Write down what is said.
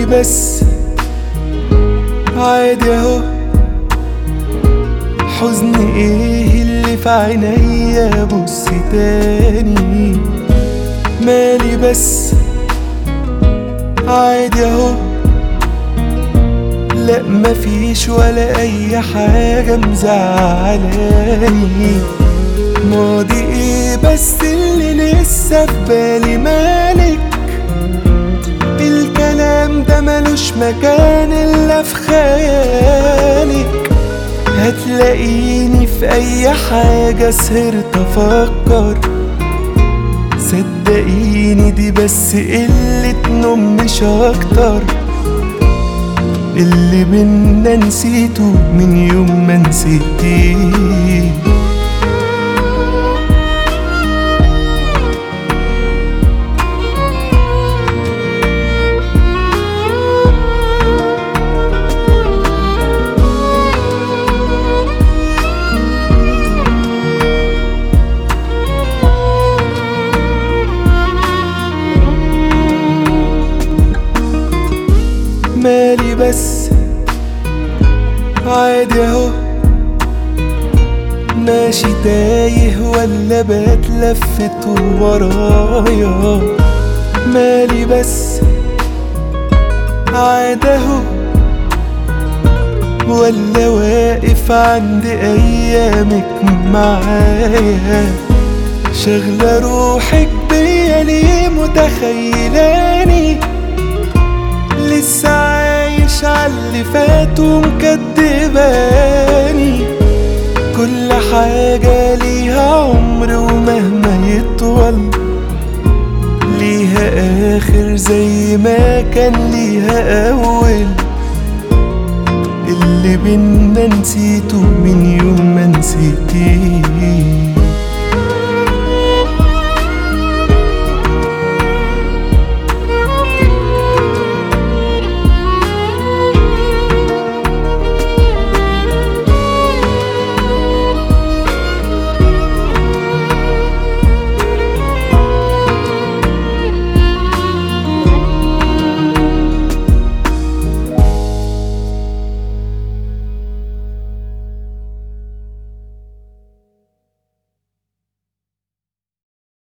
بس عادي اهو حزن ايه اللي في عينيا بص تاني مالي بس عادي اهو لا مفيش ولا اي حاجة مزعلاني ماضي ايه بس اللي لسه في بالي مالك الكلام ده ملوش مكان الا في خيالك هتلاقيني في اي حاجة سهرت افكر صدقيني دي بس قلة نوم مش اكتر اللي بينا نسيته من يوم ما نسيتيه مالي بس عادي اهو ماشي تايه ولا بتلفت ورايا مالي بس عادي اهو ولا واقف عند ايامك معايا شغلة روحك بيا ليه متخيلاني لسه عايش عاللي فات ومكدباني كل حاجة ليها عمر ومهما يطول ليها آخر زي ما كان ليها أول اللي بينا نسيته من يوم ما نسيتيه